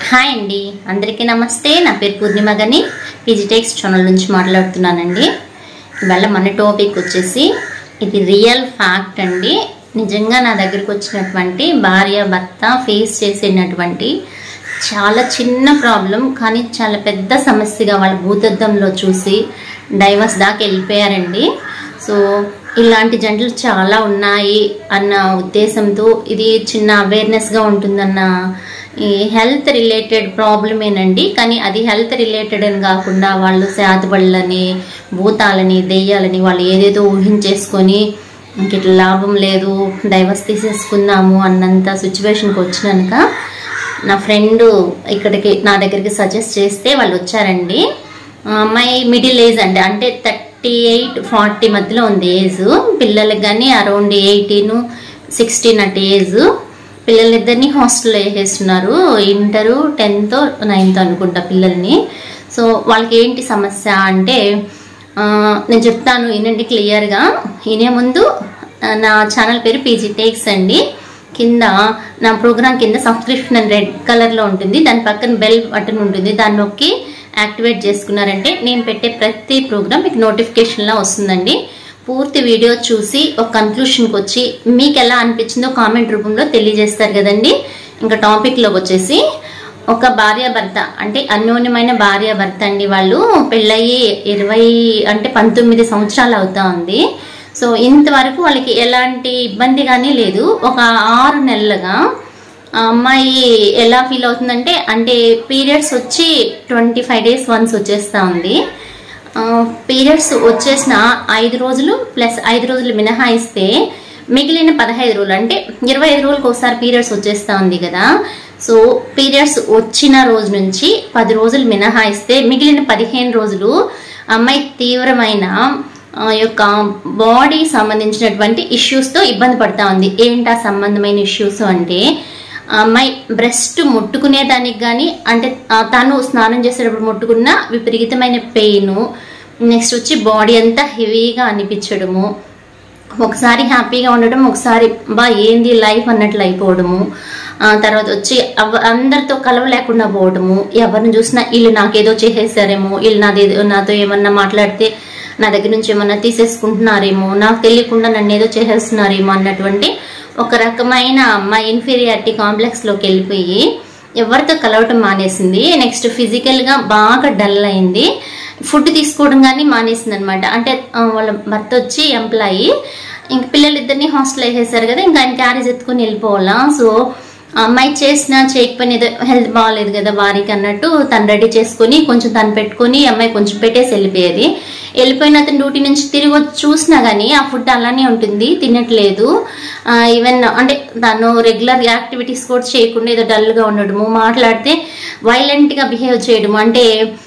hi అండి అందరికీ నమస్తే నా పేరు పూర్ణిమ గని పీజీటెక్స్ ఛానల్ నుంచి మాట్లాడుతున్నానండి ఇవాళ మన టాపిక్ వచ్చేసి ఇది రియల్ ఫ్యాక్ట్ అండి నిజంగా నా దగ్గరికి వచ్చినటువంటి భార్య భర్త ఫేస్ చేసినటువంటి చాలా చిన్న ప్రాబ్లం కానీ చాలా పెద్ద సమస్యగా వాళ్ళ భూతద్దంలో చూసి డైవర్స్ దాకా వెళ్ళిపోయారండి సో ఇలాంటి జంటలు చాలా ఉన్నాయి అన్న ఉద్దేశంతో ఇది చిన్న అవేర్నెస్గా ఉంటుందన్న ఈ హెల్త్ రిలేటెడ్ ప్రాబ్లమేనండి కానీ అది హెల్త్ రిలేటెడ్ అని కాకుండా వాళ్ళు శాతబళ్ళని భూతాలని దెయ్యాలని వాళ్ళు ఏదేదో ఊహించేసుకొని ఇంక ఇట్లా లాభం లేదు డైవర్స్ తీసేసుకుందాము అన్నంత సిచ్యువేషన్కి వచ్చినాక నా ఫ్రెండ్ ఇక్కడికి నా దగ్గరికి సజెస్ట్ చేస్తే వాళ్ళు వచ్చారండి ఆ అమ్మాయి మిడిల్ ఏజ్ అండి అంటే థర్టీ ఎయిట్ ఫార్టీ మధ్యలో ఉంది ఏజ్ పిల్లలకి కానీ around eighteen sixteen at age పిల్లలిద్దరిని హాస్టల్లో వేసేస్తున్నారు ఇంటరు టెన్త్ నైన్త్ అనుకుంటా పిల్లల్ని సో వాళ్ళకి ఏంటి సమస్య అంటే ఆ, నేను చెప్తాను వినండి క్లియర్గా వినే ముందు ఆ, నా ఛానల్ పేరు పీజీ టేక్స్ అండి కింద నా ప్రోగ్రామ్ కింద సబ్స్క్రిప్షన్ అని రెడ్ కలర్లో ఉంటుంది దాని పక్కన బెల్ బటన్ ఉంటుంది దాన్ని నొక్కి యాక్టివేట్ చేసుకున్నారంటే నేను పెట్టే ప్రతి ప్రోగ్రామ్ మీకు నోటిఫికేషన్లా వస్తుందండి పూర్తి వీడియో చూసి ఒక కన్క్లూషన్కి వచ్చి మీకు ఎలా అనిపించిందో కామెంట్ రూపంలో తెలియజేస్తారు కదండి ఇంకా టాపిక్లోకి వచ్చేసి ఒక భార్య భర్త అంటే అన్యోన్యమైన భార్య భర్త అండి వాళ్ళు పెళ్ళయి ఇరవై అంటే పంతొమ్మిది సంవత్సరాలు అవుతా ఉంది సో ఇంతవరకు వాళ్ళకి ఎలాంటి ఇబ్బంది కానీ లేదు ఒక ఆరు నెలలుగా ఆ అమ్మాయి ఎలా ఫీల్ అవుతుందంటే అంటే పీరియడ్స్ వచ్చి ట్వంటీ ఫైవ్ డేస్ వన్స్ వచ్చేస్తా ఉంది పీరియడ్స్ వచ్చేసిన ఐదు రోజులు ప్లస్ ఐదు రోజులు మినహాయిస్తే మిగిలిన పదహైదు రోజులు అంటే ఇరవై ఐదు రోజులకు ఒకసారి పీరియడ్స్ వచ్చేస్తా ఉంది కదా సో పీరియడ్స్ వచ్చిన రోజు నుంచి పది రోజులు మినహాయిస్తే మిగిలిన పదిహేను రోజులు అమ్మాయి తీవ్రమైన ఆ, యొక్క బాడీ సంబంధించినటువంటి ఇష్యూస్తో ఇబ్బంది పడతా ఉంది ఏంటా సంబంధమైన ఇష్యూస్ అంటే ఆ అమ్మాయి బ్రెస్ట్ ముట్టుకునేదానికి కానీ అంటే ఆ, తను స్నానం చేసేటప్పుడు ముట్టుకున్న విపరీతమైన పెయిన్ నెక్స్ట్ వచ్చి బాడీ అంతా హెవీగా అనిపించడము ఒకసారి హ్యాపీగా ఉండడం ఒకసారి బా ఏంది లైఫ్ అన్నట్లు అయిపోవడము ఆ తర్వాత వచ్చి అవ- అందరితో కలవలేకుండా పోవడము ఎవరిని చూసినా వీళ్ళు నాకేదో చేసేసారేమో వీళ్ళు నాది నాతో ఏమన్నా మాట్లాడితే నా దగ్గర నుంచి ఏమన్నా తీసేసుకుంటున్నారేమో నాకు తెలియకుండా నన్ను ఏదో చేసేస్తున్నారేమో అన్నటువంటి ఒక రకమైన అమ్మాయి ఇన్ఫీరియారిటీ కాంప్లెక్స్లోకి వెళ్ళిపోయి ఎవరితో కలవటం మానేసింది నెక్స్ట్ ఫిజికల్గా బాగా డల్ అయింది ఫుడ్ తీసుకోవడం కానీ మానేసింది అనమాట అంటే ఆ, వాళ్ళ భర్త వచ్చి ఎంప్లాయీ ఇంక పిల్లలిద్దరిని హాస్టల్ వేసేసారు కదా ఇంకా ఆయన క్యారేజ్ ఎత్తుకొని వెళ్ళిపోవాలా సో ఆ అమ్మాయి చేసిన చేయకపోయినా ఏదో హెల్త్ బాగాలేదు కదా వారికి అన్నట్టు తను రెడీ చేసుకొని కొంచెం తను పెట్టుకొని ఈ అమ్మాయి కొంచెం పెట్టేసి వెళ్ళిపోయేది వెళ్ళిపోయిన అతను డ్యూటీ నుంచి తిరిగి వచ్చి చూసినా కానీ ఆ ఫుడ్ అలానే ఉంటుంది తినట్లేదు ఈవెన్ అంటే తను రెగ్యులర్ యాక్టివిటీస్ కూడా చేయకుండా ఏదో డల్గా ఉండడము మాట్లాడితే వైలెంట్గా బిహేవ్ చేయడము అంటే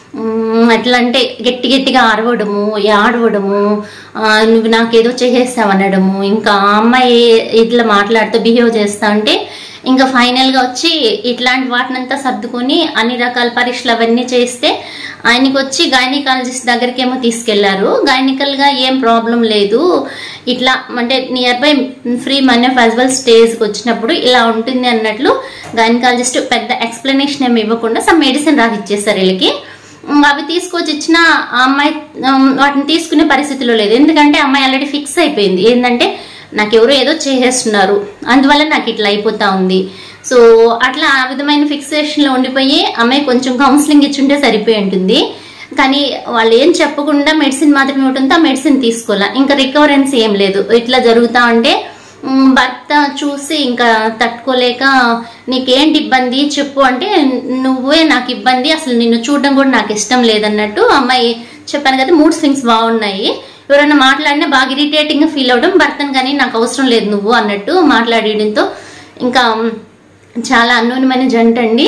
మ్, ఎట్లా అంటే గట్టి గట్టిగా అరవడము ఏడవడము ఆ, నువ్వు నాకేదో చేసేస్తావు అనడము ఇంకా ఆ అమ్మాయి ఇట్లా మాట్లాడుతూ బిహేవ్ చేస్తా అంటే ఇంకా ఫైనల్గా వచ్చి ఇట్లాంటి వాటినంతా సర్దుకొని అన్ని రకాల పరీక్షలు అవన్నీ చేస్తే ఆయనకి వచ్చి గైనికాలజిస్ట్ దగ్గరికి ఏమో తీసుకెళ్లారు గైనికల్గా ఏం ప్రాబ్లం లేదు ఇట్లా అంటే నియర్ బై ఫ్రీ మెనోఫాజబల్ స్టేజ్కి వచ్చినప్పుడు ఇలా ఉంటుంది అన్నట్లు గైనకాలజిస్ట్ పెద్ద ఎక్స్ప్లెనేషన్ ఏమి ఇవ్వకుండా సమ్ మెడిసిన్ రాసిచ్చేస్తారు వీళ్ళకి ఉమ్, అవి తీసుకొచ్చి ఇచ్చిన ఆ అమ్మాయి ఉమ్, వాటిని తీసుకునే పరిస్థితిలో లేదు ఎందుకంటే అమ్మాయి ఆల్రెడీ ఫిక్స్ అయిపోయింది ఏంటంటే నాకు ఎవరో ఏదో చేసేస్తున్నారు అందువల్ల నాకు ఇట్లా అయిపోతా ఉంది సో అట్లా ఆ విధమైన ఫిక్సేషన్లో ఉండిపోయి అమ్మాయి కొంచెం కౌన్సిలింగ్ ఇచ్చుంటే సరిపోయి ఉంటుంది కానీ వాళ్ళు ఏం చెప్పకుండా మెడిసిన్ మాత్రం ఇవ్వడంతో ఆ మెడిసిన్ తీసుకోవాలా ఇంకా రికవరెన్స్ ఏం లేదు ఇట్లా జరుగుతా ఉంటే ఉమ్, భర్త చూసి ఇంకా తట్టుకోలేక నీకేంటి ఇబ్బంది చెప్పు అంటే నువ్వే నాకు ఇబ్బంది అసలు నిన్ను చూడడం కూడా నాకు ఇష్టం లేదన్నట్టు అమ్మాయి చెప్పాను కదా మూడ్ స్వింగ్స్ బాగున్నాయి ఎవరైనా మాట్లాడినా బాగా ఇరిటేటింగ్ ఫీల్ అవ్వడం భర్తను కానీ నాకు అవసరం లేదు నువ్వు అన్నట్టు మాట్లాడడంతో ఇంకా ఉమ్, చాలా అన్యోన్యమైన జంట అండి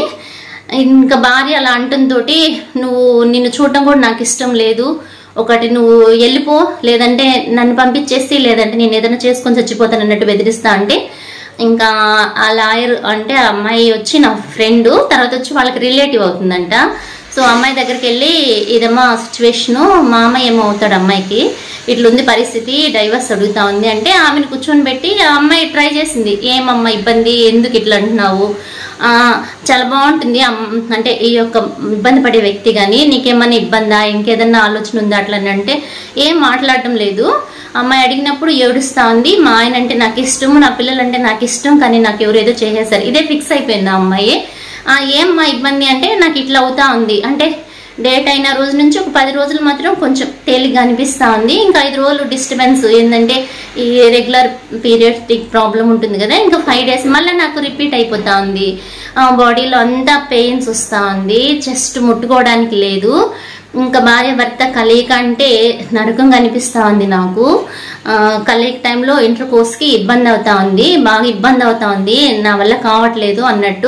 ఇంకా భార్య అలా అంటంతోటి నువ్వు నిన్ను చూడడం కూడా నాకు ఇష్టం లేదు ఒకటి నువ్వు వెళ్ళిపో లేదంటే నన్ను పంపించేసి లేదంటే నేను ఏదైనా చేసుకొని చచ్చిపోతాను అన్నట్టు బెదిరిస్తా అంటే ఇంకా ఆ లాయర్ అంటే ఆ అమ్మాయి వచ్చి నా ఫ్రెండ్ తర్వాత వచ్చి వాళ్ళకి రిలేటివ్ అవుతుందంట సో అమ్మాయి దగ్గరికి వెళ్ళి ఇదమ్మా సిచ్యువేషను మామ ఏమో అవుతాడు అమ్మాయికి ఇట్లుంది పరిస్థితి డైవర్స్ అడుగుతా ఉంది అంటే ఆమెను కూర్చొని పెట్టి ఆ అమ్మాయి ట్రై చేసింది ఏమమ్మా ఇబ్బంది ఎందుకు ఇట్లా అంటున్నావు ఆ, చాలా బాగుంటుంది అమ్- అంటే ఈ యొక్క ఇబ్బంది పడే వ్యక్తి కానీ నీకేమైనా ఇబ్బందా ఇంకేదన్నా ఆలోచన ఉందా అట్లా అని అంటే ఏం మాట్లాడటం లేదు అమ్మాయి అడిగినప్పుడు ఏడుస్తా ఉంది మా ఆయన అంటే నాకు ఇష్టం నా పిల్లలంటే నాకు ఇష్టం కానీ నాకు ఎవరు ఏదో చేసేసారు ఇదే ఫిక్స్ అయిపోయింది ఆ అమ్మాయి ఆ, ఏం మా ఇబ్బంది అంటే నాకు ఇట్లా అవుతా ఉంది అంటే డేట్ అయిన రోజు నుంచి ఒక పది రోజులు మాత్రం కొంచెం తేలిగ్గా అనిపిస్తూ ఉంది ఇంకా ఐదు రోజులు డిస్టర్బెన్స్ ఏంటంటే ఈ రెగ్యులర్ పీరియడ్స్టిక్ ప్రాబ్లం ఉంటుంది కదా ఇంకా ఫైవ్ డేస్ మళ్ళీ నాకు రిపీట్ అయిపోతా ఉంది బాడీలో అంతా పెయిన్స్ వస్తూ ఉంది చెస్ట్ ముట్టుకోవడానికి లేదు ఇంకా భార్య భర్త కలయిక అంటే నరకంగా అనిపిస్తూ ఉంది నాకు ఆ, కలయిక టైంలో ఇంటర్ కోర్స్కి ఇబ్బంది అవుతా ఉంది బాగా ఇబ్బంది అవుతా ఉంది నా వల్ల కావట్లేదు అన్నట్టు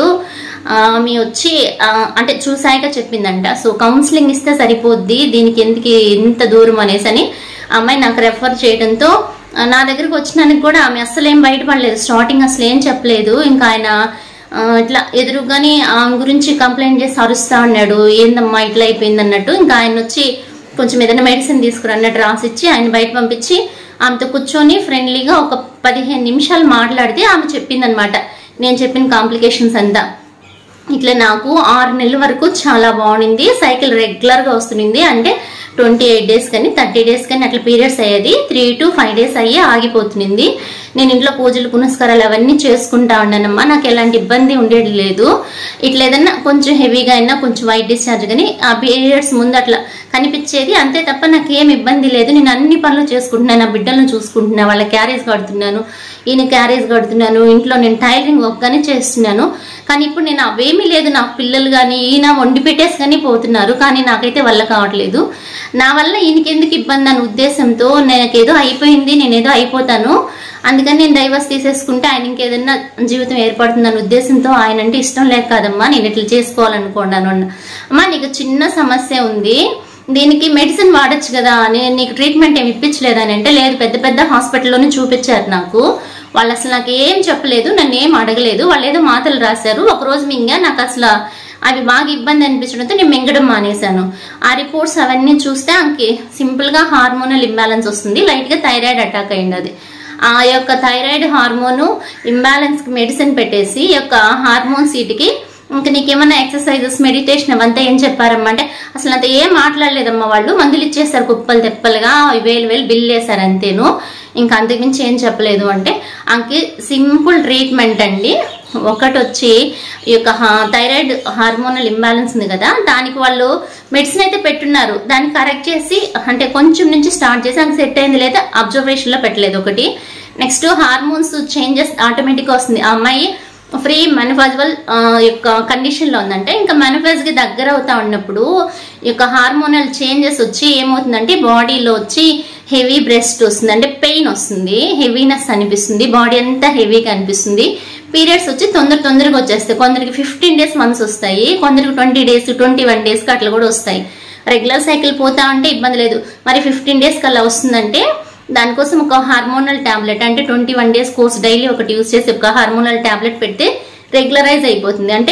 ఆమె వచ్చి ఆ, అంటే చూసాక చెప్పిందంట సో కౌన్సిలింగ్ ఇస్తే సరిపోద్ది దీనికి ఎందుకు ఇంత దూరం అనేసి అని ఆ అమ్మాయి నాకు రెఫర్ చేయడంతో ఆ, నా దగ్గరకు వచ్చినందుకు కూడా ఆమె అస్సలు ఏం బయటపడలేదు స్టార్టింగ్ అసలు ఏం చెప్పలేదు ఇంకా ఆయన ఆ, ఇట్లా ఎదురుగానే ఆమె గురించి కంప్లైంట్ చేసి అరుస్తా అన్నాడు ఏందమ్మా ఇట్లా అయిపోయింది అన్నట్టు ఇంకా ఆయన వచ్చి కొంచెం ఏదైనా మెడిసిన్ తీసుకురా అన్నట్టు రాసిచ్చి ఆయన బయట పంపించి ఆమెతో కూర్చొని ఫ్రెండ్లీగా ఒక పదిహేను నిమిషాలు మాట్లాడితే ఆమె చెప్పిందనమాట నేను చెప్పిన కాంప్లికేషన్స్ అంతా ఇట్లా నాకు ఆరు నెలల వరకు చాలా బాగుండింది సైకిల్ రెగ్యులర్గా వస్తుంది అంటే ట్వంటీ ఎయిట్ డేస్ కానీ థర్టీ డేస్ కానీ అట్లా పీరియడ్స్ అయ్యేది త్రీ టు ఫైవ్ డేస్ అయ్యి ఆగిపోతుంది నేను ఇంట్లో పూజలు పునస్కారాలు అవన్నీ చేసుకుంటా ఉన్నానమ్మా నాకు ఎలాంటి ఇబ్బంది ఉండేది లేదు ఇట్లా ఏదన్నా కొంచెం హెవీగా అయినా కొంచెం వైట్ డిశ్చార్జ్ కానీ ఆ పీరియడ్స్ ముందు అట్లా కనిపించేది అంతే తప్ప నాకు ఏం ఇబ్బంది లేదు నేను అన్ని పనులు చేసుకుంటున్నాను నా బిడ్డలను చూసుకుంటున్నా వాళ్ళ క్యారేజ్ కడుతున్నాను ఈయన క్యారేజ్ కడుతున్నాను ఇంట్లో నేను టైలరింగ్ వర్క్ కానీ చేస్తున్నాను కానీ ఇప్పుడు నేను అవేమీ లేదు నా పిల్లలు కానీ ఈయన వండి పెట్టేసి కానీ పోతున్నారు కానీ నాకైతే వల్ల కావట్లేదు నా వల్ల ఈయనకి ఎందుకు ఇబ్బంది అనే ఉద్దేశంతో నాకేదో అయిపోయింది నేనేదో అయిపోతాను అందుకని నేను డైవర్స్ తీసేసుకుంటే ఆయన ఇంకేదన్నా జీవితం ఏర్పడుతుందన్న ఉద్దేశంతో ఆయన అంటే ఇష్టం లేక కాదమ్మా నేను ఇట్లా చేసుకోవాలనుకున్నాను అన్న అమ్మా నీకు చిన్న సమస్య ఉంది దీనికి మెడిసిన్ వాడచ్చు కదా నేను నీకు ట్రీట్మెంట్ ఏమి ఇప్పించలేదని అంటే లేదు పెద్ద పెద్ద హాస్పిటల్లోనే చూపించారు నాకు వాళ్ళు అసలు నాకు ఏం చెప్పలేదు నన్ను ఏం అడగలేదు వాళ్ళు ఏదో మాటలు రాశారు ఒక రోజు మింగా నాకు అసలు అవి బాగా ఇబ్బంది అనిపించడంతో నేను మింగడం మానేశాను ఆ రిపోర్ట్స్ అవన్నీ చూస్తే ఆమెకి సింపుల్ గా హార్మోనల్ ఇంబ్యాలెన్స్ వస్తుంది లైట్ గా థైరాయిడ్ అటాక్ అయింది అది ఆ యొక్క థైరాయిడ్ హార్మోను ఇంబ్యాలెన్స్ కి మెడిసిన్ పెట్టేసి ఈ యొక్క హార్మోన్ సీట్కి ఇంకా నీకేమన్నా ఎక్సర్సైజెస్ మెడిటేషన్ అవంతా ఏం చెప్పారమ్మా అంటే అసలు అంత ఏం మాట్లాడలేదమ్మా వాళ్ళు మందులు ఇచ్చేస్తారు కుప్పలు తెప్పలుగా వేలు వేలు బిల్ వేశారు అంతేను ఇంకా అంతకుమించి ఏం చెప్పలేదు అంటే ఆమెకి సింపుల్ ట్రీట్మెంట్ అండి ఒకటి వచ్చి ఈ యొక్క థైరాయిడ్ హార్మోనల్ ఇంబ్యాలెన్స్ ఉంది కదా దానికి వాళ్ళు మెడిసిన్ అయితే పెట్టున్నారు దాన్ని కరెక్ట్ చేసి అంటే కొంచెం నుంచి స్టార్ట్ చేసి ఆమెకి సెట్ అయింది లేదా అబ్జర్వేషన్ లో పెట్టలేదు ఒకటి నెక్స్ట్ హార్మోన్స్ చేంజెస్ ఆటోమేటిక్ వస్తుంది ఆ అమ్మాయి ఫ్రీ మెనఫాజబుల్ యొక్క కండిషన్ లో ఉందంటే ఇంకా మెనఫేజ్ కి దగ్గర అవుతా ఉన్నప్పుడు ఈ యొక్క హార్మోనల్ చేంజెస్ వచ్చి ఏమవుతుందంటే బాడీలో వచ్చి హెవీ బ్రెస్ట్ వస్తుంది అంటే పెయిన్ వస్తుంది హెవీనెస్ అనిపిస్తుంది బాడీ అంతా హెవీగా అనిపిస్తుంది పీరియడ్స్ వచ్చి తొందర తొందరగా వచ్చేస్తాయి కొందరికి ఫిఫ్టీన్ డేస్ మంత్స్ వస్తాయి కొందరికి twenty days twenty one days కి అట్లా కూడా వస్తాయి రెగ్యులర్ సైకిల్ పోతా ఉంటే ఇబ్బంది లేదు మరి ఫిఫ్టీన్ డేస్ కల్లా వస్తుందంటే దానికోసం ఒక హార్మోనల్ టాబ్లెట్ అంటే twenty one days course daily ఒకటి యూస్ చేసి ఒక హార్మోనల్ టాబ్లెట్ పెడితే రెగ్యులరైజ్ అయిపోతుంది అంటే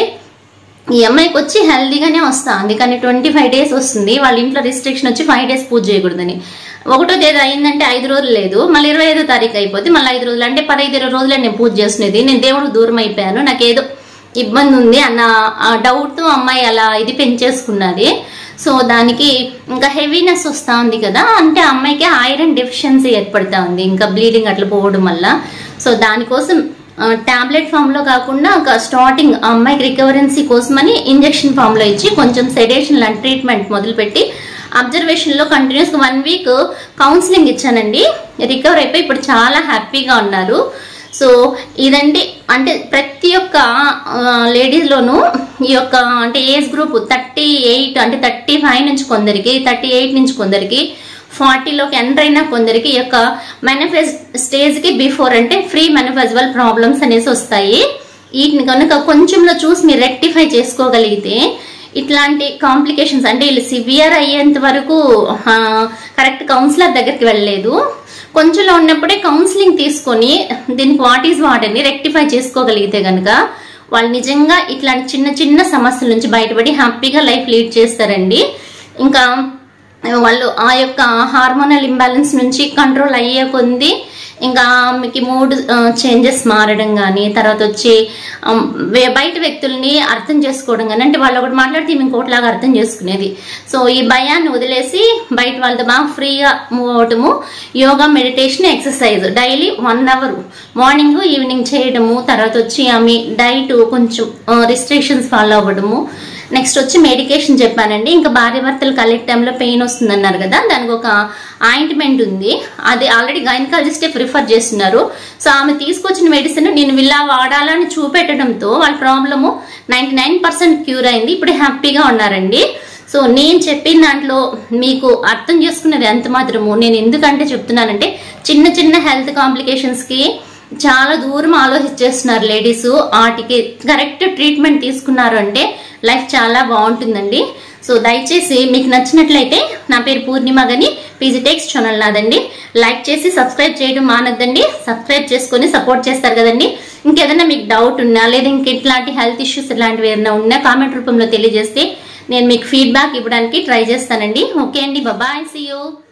ఈ అమ్మాయికి వచ్చి హెల్దీగానే వస్తా అందుకని ట్వంటీ ఫైవ్ డేస్ వస్తుంది వాళ్ళ ఇంట్లో రిస్ట్రిక్షన్ వచ్చి ఫైవ్ డేస్ పూజ చేయకూడదని ఒకటో తేదీ అయిందంటే ఐదు రోజులు లేదు మళ్ళీ ఇరవై ఐదో తారీఖు అయిపోతే మళ్ళీ ఐదు రోజులు అంటే పదహైదు ఇరవై రోజులే నేను పూజ చేస్తున్నది నేను దేవుడు దూరం అయిపోయాను నాకేదో ఇబ్బంది ఉంది అన్న డౌట్తో అమ్మాయి అలా ఇది పెంచేసుకున్నది సో దానికి ఇంకా హెవీనెస్ వస్తూ ఉంది కదా అంటే ఆ అమ్మాయికి ఐరన్ డెఫిషియన్సీ ఏర్పడతా ఉంది ఇంకా బ్లీడింగ్ అట్లా పోవడం వల్ల సో దానికోసం టాబ్లెట్ ఫామ్ లో కాకుండా ఒక స్టార్టింగ్ ఆ అమ్మాయికి రికవరెన్సీ కోసమని ఇంజెక్షన్ ఫామ్ లో ఇచ్చి కొంచెం సెడేషన్ లాంటి ట్రీట్మెంట్ మొదలుపెట్టి అబ్జర్వేషన్ లో కంటిన్యూస్ వన్ వీక్ కౌన్సిలింగ్ ఇచ్చానండి రికవర్ అయిపోయి ఇప్పుడు చాలా హ్యాపీగా ఉన్నారు సో ఇదండి అంటే ప్రతి ఒక్క లేడీస్ లోను ఈ యొక్క అంటే ఏజ్ గ్రూప్ థర్టీ ఎయిట్ అంటే థర్టీ ఫైవ్ నుంచి కొందరికి థర్టీ ఎయిట్ నుంచి కొందరికి ఫార్టీలోకి ఎంటర్ అయిన కొందరికి ఈ యొక్క మెనఫెజ్ స్టేజ్ కి బిఫోర్ అంటే ఫ్రీ మెనఫెజబుల్ ప్రాబ్లమ్స్ అనేసి వస్తాయి వీటిని కనుక కొంచెంలో చూసి మీరు రెక్టిఫై చేసుకోగలిగితే ఇట్లాంటి కాంప్లికేషన్స్ అంటే వీళ్ళు సివియర్ అయ్యేంత వరకు కరెక్ట్ కౌన్సిలర్ దగ్గరికి వెళ్ళలేదు కొంచెంలో ఉన్నప్పుడే కౌన్సిలింగ్ తీసుకొని దీనికి వాట్ ఈజ్ వాట్ అని రెక్టిఫై చేసుకోగలిగితే కనుక వాళ్ళు నిజంగా ఇట్లాంటి చిన్న చిన్న సమస్యల నుంచి బయటపడి హ్యాపీగా లైఫ్ లీడ్ చేస్తారండి ఇంకా వాళ్ళు ఆ యొక్క హార్మోనల్ ఇంబ్యాలెన్స్ నుంచి కంట్రోల్ అయ్యే కొంది ఇంకా ఆమెకి మూడ్ చేంజెస్ మారడం కానీ తర్వాత వచ్చి ఆమ్, వే- బయట వ్యక్తుల్ని అర్థం చేసుకోవడం కానీ అంటే వాళ్ళు ఒకటి మాట్లాడితే ఈమె ఇంకోటిలాగా అర్థం చేసుకునేది సో ఈ భయాన్ని వదిలేసి బయట వాళ్ళతో బాగా ఫ్రీగా మూవ్ అవటము yoga meditation exercise daily one hour morning evening చేయడము తర్వాత వచ్చి ఆమె డైట్ కొంచెం రిస్ట్రిక్షన్స్ ఫాలో అవ్వడము నెక్స్ట్ వచ్చి మెడికేషన్ చెప్పానండి ఇంకా భార్య భర్తలు కలెక్ట్ టైంలో పెయిన్ వస్తుంది అన్నారు కదా దానికి ఒక ఆయింట్మెంట్ ఉంది అది ఆల్రెడీ గైనకాలజిస్టే ప్రిఫర్ చేస్తున్నారు సో ఆమె తీసుకొచ్చిన మెడిసిన్ నేను ఇలా వాడాలని చూపెట్టడంతో వాళ్ళ problem ninety nine percent cure అయింది ఇప్పుడు హ్యాపీగా ఉన్నారండి సో నేను చెప్పిన దాంట్లో మీకు అర్థం చేసుకున్నది ఎంత మాత్రము నేను ఎందుకంటే చెప్తున్నానంటే చిన్న చిన్న హెల్త్ కాంప్లికేషన్స్కి చాలా దూరం ఆలోచించేస్తున్నారు లేడీస్ వాటికి కరెక్ట్ ట్రీట్మెంట్ తీసుకున్నారు అంటే లైఫ్ చాలా బాగుంటుందండి సో దయచేసి మీకు నచ్చినట్లయితే నా పేరు పూర్ణిమ గని పీజీటెక్స్ ఛానల్ నాదండి లైక్ చేసి సబ్స్క్రైబ్ చేయడం మానద్దండి సబ్స్క్రైబ్ చేసుకొని సపోర్ట్ చేస్తారు కదండి ఇంకేదైనా మీకు డౌట్ ఉన్నా లేదా ఇంక ఇట్లాంటి హెల్త్ ఇష్యూస్ ఇలాంటివి ఏదైనా ఉన్నా కామెంట్ రూపంలో తెలియజేస్తే నేను మీకు ఫీడ్బ్యాక్ ఇవ్వడానికి ట్రై చేస్తానండి ఓకే అండి బాబాయ్ సీ యూ